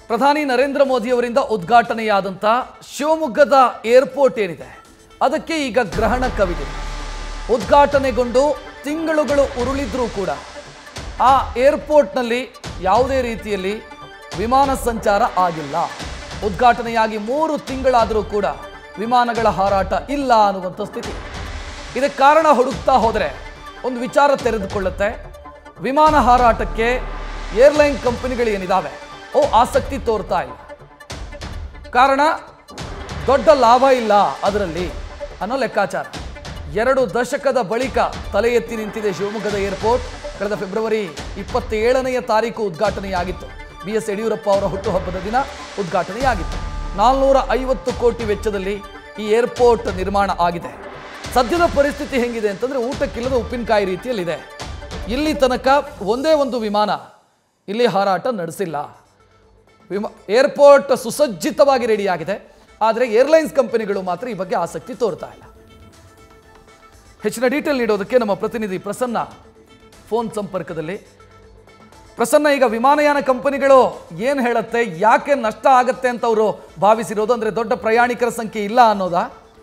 ಪ್ರಧಾನಿ ನರೇಂದ್ರ ಮೋದಿ ಅವರಿಂದ ಉದ್ಘಾಟನೆಯಾದಂಥ ಶಿವಮೊಗ್ಗದ ಏರ್ಪೋರ್ಟ್ ಏನಿದೆ ಅದಕ್ಕೆ ಈಗ ಗ್ರಹಣ ಕವಿದೆ ಉದ್ಘಾಟನೆಗೊಂಡು ತಿಂಗಳುಗಳು ಉರುಳಿದ್ರೂ ಕೂಡ ಆ ಏರ್ಪೋರ್ಟ್ನಲ್ಲಿ ಯಾವುದೇ ರೀತಿಯಲ್ಲಿ ವಿಮಾನ ಸಂಚಾರ ಆಗಿಲ್ಲ ಉದ್ಘಾಟನೆಯಾಗಿ ಮೂರು ತಿಂಗಳಾದರೂ ಕೂಡ ವಿಮಾನಗಳ ಹಾರಾಟ ಇಲ್ಲ ಅನ್ನುವಂಥ ಸ್ಥಿತಿ ಇದಕ್ಕೆ ಕಾರಣ ಹುಡುಕ್ತಾ ಹೋದರೆ ಒಂದು ವಿಚಾರ ತೆರೆದುಕೊಳ್ಳುತ್ತೆ ವಿಮಾನ ಹಾರಾಟಕ್ಕೆ ಏರ್ಲೈನ್ ಕಂಪನಿಗಳು ಏನಿದಾವೆ ಅವು ಆಸಕ್ತಿ ತೋರ್ತಾ ಇಲ್ಲ ಕಾರಣ ದೊಡ್ಡ ಲಾಭ ಇಲ್ಲ ಅದರಲ್ಲಿ ಅನ್ನೋ ಲೆಕ್ಕಾಚಾರ ಎರಡು ದಶಕದ ಬಳಿಕ ತಲೆ ಎತ್ತಿ ನಿಂತಿದೆ ಶಿವಮೊಗ್ಗದ ಏರ್ಪೋರ್ಟ್ ಕಳೆದ ಫೆಬ್ರವರಿ ಇಪ್ಪತ್ತೇಳನೆಯ ತಾರೀಕು ಉದ್ಘಾಟನೆಯಾಗಿತ್ತು ಬಿ ಎಸ್ ಯಡಿಯೂರಪ್ಪ ಅವರ ಹುಟ್ಟುಹಬ್ಬದ ದಿನ ಉದ್ಘಾಟನೆಯಾಗಿತ್ತು ನಾಲ್ನೂರ ಐವತ್ತು ಕೋಟಿ ವೆಚ್ಚದಲ್ಲಿ ಈ ಏರ್ಪೋರ್ಟ್ ನಿರ್ಮಾಣ ಆಗಿದೆ ಸದ್ಯದ ಪರಿಸ್ಥಿತಿ ಹೆಂಗಿದೆ ಅಂತಂದ್ರೆ ಊಟಕ್ಕಿಲ್ಲದ ಉಪ್ಪಿನಕಾಯಿ ರೀತಿಯಲ್ಲಿದೆ ಇಲ್ಲಿ ತನಕ ಒಂದೇ ಒಂದು ವಿಮಾನ ಇಲ್ಲಿ ಹಾರಾಟ ನಡೆಸಿಲ್ಲ ವಿಮ ಏರ್ಪೋರ್ಟ್ ಸುಸಜ್ಜಿತವಾಗಿ ರೆಡಿಯಾಗಿದೆ ಆದರೆ ಏರ್ಲೈನ್ಸ್ ಕಂಪನಿಗಳು ಮಾತ್ರ ಈ ಬಗ್ಗೆ ಆಸಕ್ತಿ ತೋರ್ತಾ ಇಲ್ಲ ಹೆಚ್ಚಿನ ಡೀಟೇಲ್ ನೀಡೋದಕ್ಕೆ ನಮ್ಮ ಪ್ರತಿನಿಧಿ ಪ್ರಸನ್ನ ಫೋನ್ ಸಂಪರ್ಕದಲ್ಲಿ ಪ್ರಸನ್ನ ಈಗ ವಿಮಾನಯಾನ ಕಂಪನಿಗಳು ಏನು ಹೇಳುತ್ತೆ ಯಾಕೆ ನಷ್ಟ ಆಗತ್ತೆ ಅಂತ ಅವರು ಭಾವಿಸಿರೋದು ಅಂದ್ರೆ ದೊಡ್ಡ ಪ್ರಯಾಣಿಕರ ಸಂಖ್ಯೆ ಇಲ್ಲ ಅನ್ನೋದಾ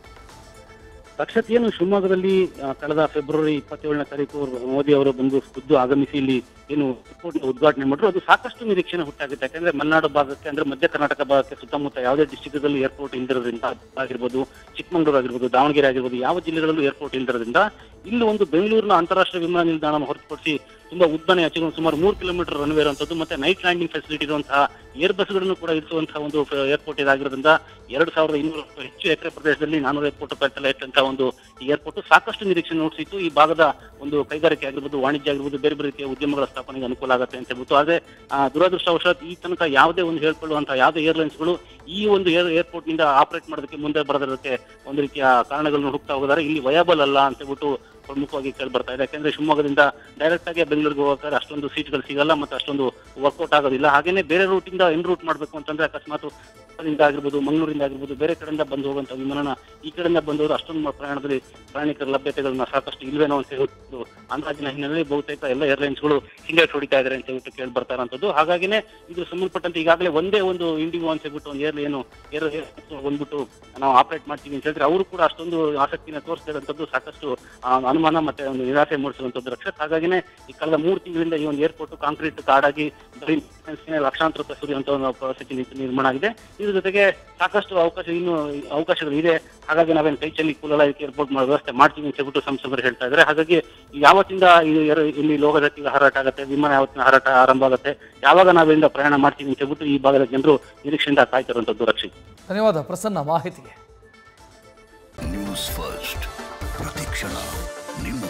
ಅಕ್ಷತ್ ಏನು ಶಿವಮೊಗ್ಗದಲ್ಲಿ ಆ, ಕಳೆದ ಫೆಬ್ರವರಿ ಇಪ್ಪತ್ತೇಳನೇ ತಾರೀಕು ಮೋದಿ ಅವರು ಬಂದು ಖುದ್ದು ಆಗಮಿಸಿ ಇಲ್ಲಿ ಏನು ಏರ್ಪೋರ್ಟ್ ಉದ್ಘಾಟನೆ ಮಾಡಿದ್ರು ಅದು ಸಾಕಷ್ಟು ನಿರೀಕ್ಷೆನೆ ಹುಟ್ಟಾಗುತ್ತೆ ಯಾಕಂದ್ರೆ ಮಲೆನಾಡು ಭಾಗಕ್ಕೆ ಅಂದ್ರೆ ಮಧ್ಯ ಕರ್ನಾಟಕ ಭಾಗಕ್ಕೆ ಸುತ್ತಮುತ್ತ ಯಾವುದೇ ಡಿಸ್ಟಿಕ್ಗಳಲ್ಲಿ ಏರ್ಪೋರ್ಟ್ ಇಲ್ದಿರೋದ್ರಿಂದ ಆಗಿರ್ಬೋದು ಚಿಕ್ಕಮಗಳೂರು ಆಗಿರ್ಬೋದು ದಾವಣಗೆರೆ ಆಗಿರ್ಬೋದು ಯಾವ ಜಿಲ್ಲೆಗಳಲ್ಲೂ ಏರ್ಪೋರ್ಟ್ ಇಲ್ದಿರೋದ್ರಿಂದ ಇಲ್ಲಿ ಒಂದು ಬೆಂಗಳೂರಿನ ಅಂತಾರಾಷ್ಟ್ರೀಯ ವಿಮಾನ ನಿಲ್ದಾಣ ಹೊರತುಪಡಿಸಿ ತುಂಬಾ ಉದ್ದನೆ ಹೆಚ್ಚಿಗೆ ಸುಮಾರು ಮೂರು ಕಿಲೋಮೀಟರ್ ರನ್ವೇ ಇರುವಂತದ್ದು ಮತ್ತೆ ನೈಟ್ ಲ್ಯಾಂಡಿಂಗ್ ಫೆಸಿಲಿಟಿ ಇರುವಂತಹ ಏರ್ ಬಸ್ಗಳನ್ನು ಕೂಡ ಇರಿಸುವಂತಹ ಒಂದು ಏರ್ಪೋರ್ಟ್ ಇದಾಗಿರೋದ್ರಿಂದ ಎರಡು ಸಾವಿರದ ಇನ್ನೂರು ಹೆಚ್ಚು ಎಕರೆ ಪ್ರದೇಶದಲ್ಲಿ ನಾನೂರ ಎಪ್ಪತ್ತು ರೂಪಾಯಿ ತಲೆ ಇಟ್ಟಂತಹ ಒಂದು ಈ ಏರ್ಪೋರ್ಟ್ ಸಾಕಷ್ಟು ನಿರೀಕ್ಷೆ ಮೂಡಿಸಿತ್ತು ಈ ಭಾಗದ ಒಂದು ಕೈಗಾರಿಕೆ ಆಗಿರ್ಬೋದು ವಾಣಿಜ್ಯ ಆಗಿರ್ಬೋದು ಬೇರೆ ಬೇರೆ ರೀತಿಯ ಉದ್ಯಮಗಳ ಸ್ಥಾಪನೆಗೆ ಅನುಕೂಲ ಆಗುತ್ತೆ ಅಂತ ಹೇಳ್ಬಿಟ್ಟು ಆದ್ರೆ ಆ, ದುರದೃಷ್ಟವಶಾತ್ ಈ ತನಕ ಯಾವುದೇ ಒಂದು ಹೇಳ್ಕೊಳ್ಳುವಂತಹ ಯಾವುದೇ ಏರ್ಲೈನ್ಸ್ಗಳು ಈ ಒಂದು ಏರ್ ಏರ್ಪೋರ್ಟ್ ನಿಂದ ಆಪರೇಟ್ ಮಾಡೋದಕ್ಕೆ ಮುಂದೆ ಬರೋದಕ್ಕೆ ಒಂದು ರೀತಿಯ ಕಾರಣಗಳನ್ನು ಹುಡುಕ್ತಾ ಹೋಗಿದ್ದಾರೆ ಇಲ್ಲಿ ವಯಬಲ್ ಅಲ್ಲ ಅಂತ ಹೇಳ್ಬಿಟ್ಟು ಪ್ರಮುಖವಾಗಿ ಕೇಳಿ ಬರ್ತಾ ಇದೆ ಯಾಕಂದ್ರೆ ಶಿವಮೊಗ್ಗದಿಂದ ಡೈರೆಕ್ಟ್ ಆಗಿ ಬೆಂಗಳೂರಿಗೆ ಹೋಗಕ್ಕೆ ಅಷ್ಟೊಂದು ಸೀಟ್ಗಳು ಸಿಗಲ್ಲ ಮತ್ತೆ ಅಷ್ಟೊಂದು ವರ್ಕೌಟ್ ಆಗೋದಿಲ್ಲ ಹಾಗೇನೆ ಬೇರೆ ರೂಟಿಂದ ಇನ್ ರೂಟ್ ಮಾಡಬೇಕು ಅಂತಂದ್ರೆ ಅಕಸ್ಮಾತ್ ದಿಂದ ಆಗಿರ್ಬೋದು ಮಂಗಳೂರಿಂದ ಆಗಿರ್ಬೋದು ಬೇರೆ ಕಡೆಯಿಂದ ಬಂದು ಹೋಗುವಂತ ವಿಮಾನನ ಈ ಕಡೆಯಿಂದ ಬಂದವರು ಅಷ್ಟೊಂದು ಮ- ಪ್ರಯಾಣದಲ್ಲಿ ಪ್ರಯಾಣಿಕರ ಲಭ್ಯತೆಗಳನ್ನ ಸಾಕಷ್ಟು ಇಲ್ವೇನೋ ಅಂತ ಹೇಳ್ಬಿಟ್ಟು ಅಂದಾಜಿನ ಹಿನ್ನೆಲೆಯಲ್ಲಿ ಬಹುತೇಕ ಎಲ್ಲ ಏರ್ಲೈನ್ಸ್ಗಳು ಹಿಂದೆ ಹೊಡಿತಾ ಇದ್ದಾರೆ ಅಂತ ಹೇಳ್ಬಿಟ್ಟು ಕೇಳಿ ಬರ್ತಾ ಇರೋಂಥದ್ದು ಹಾಗಾಗಿನೇ ಇದು ಸಂಬಂಧಪಟ್ಟಂತೆ ಈಗಾಗಲೇ ಒಂದೇ ಒಂದು ಇಂಡಿಗೋ ಅಂತ ಹೇಳ್ಬಿಟ್ಟು ಒಂದು ಏರ್ ಏನು ಏರ್ ಬಂದ್ಬಿಟ್ಟು ನಾವು ಆಪರೇಟ್ ಮಾಡ್ತೀವಿ ಅಂತ ಹೇಳಿದ್ರೆ ಅವರು ಕೂಡ ಅಷ್ಟೊಂದು ಆಸಕ್ತಿನ ತೋರಿಸ್ತಿರೋಂಥದ್ದು ಸಾಕಷ್ಟು ಆ, ಅನುಮಾನ ಮತ್ತೆ ಒಂದು ನಿರಾಸೆ ಮೂಡಿಸುವಂಥದ್ದು ರಕ್ಷತ್ ಹಾಗಾಗಿನೇ ಈ ಕಳೆದ ಮೂರು ತಿಂಗಳಿಂದ ಈ ಒಂದು ಏರ್ಪೋರ್ಟ್ ಕಾಂಕ್ರೀಟ್ ಕಾಡಾಗಿ ಬರೀ maintenance ಗೆ ಲಕ್ಷಾಂತರ ರೂಪಾಯಿ ಸುರಿಯುವಂತ ಒಂದು ಪರಿಸ್ಥಿತಿ ನಿಂತು ನಿರ್ಮಾಣ ಆಗಿದೆ ಇದ್ರ ಜೊತೆಗೆ ಸಾಕಷ್ಟು ಅವಕಾಶ ಇನ್ನು ಅವಕಾಶಗಳು ಇದೆ ಹಾಗಾಗಿ ನಾವೇನು ಕೈ ಚೆಲ್ಲಿ ಕೂಲಲ್ಲ ಇದಕ್ಕೆ ಏರ್ಪೋರ್ಟ್ ಮಾಡೋ ವ್ಯವಸ್ಥೆ ಮಾಡ್ತೀವಿ ಅಂತ ಹೇಳ್ಬಿಟ್ಟು ಸಂಸದರು ಹೇಳ್ತಾ ಇದ್ದಾರೆ ಹಾಗಾಗಿ ಯಾವತ್ತಿಂದ ಇದು ಏರ್- ಇಲ್ಲಿ ಲೋಕದತ್ತಿಗೆ ಹಾರಾಟ ಆಗುತ್ತೆ ವಿಮಾನ ಯಾವತ್ತಿನ ಹಾರಾಟ ಆರಂಭ ಆಗುತ್ತೆ ಯಾವಾಗ ನಾವಿಂದ ಪ್ರಯಾಣ ಮಾಡ್ತೀವಿ ಅಂತ ಹೇಳ್ಬಿಟ್ಟು ಈ ಭಾಗದ ಜನರು ನಿರೀಕ್ಷೆಯಿಂದ ಕಾಯ್ತಿರುವಂತದ್ದು ರಕ್ಷಿತ್ ಧನ್ಯವಾದ ಪ್ರಸನ್ನ ಮಾಹಿತಿಗೆ ನ್ಯೂಸ್ ಫಸ್ಟ್ ಪ್ರತಿಕ್ಷಣ ನಿಮ್ಮ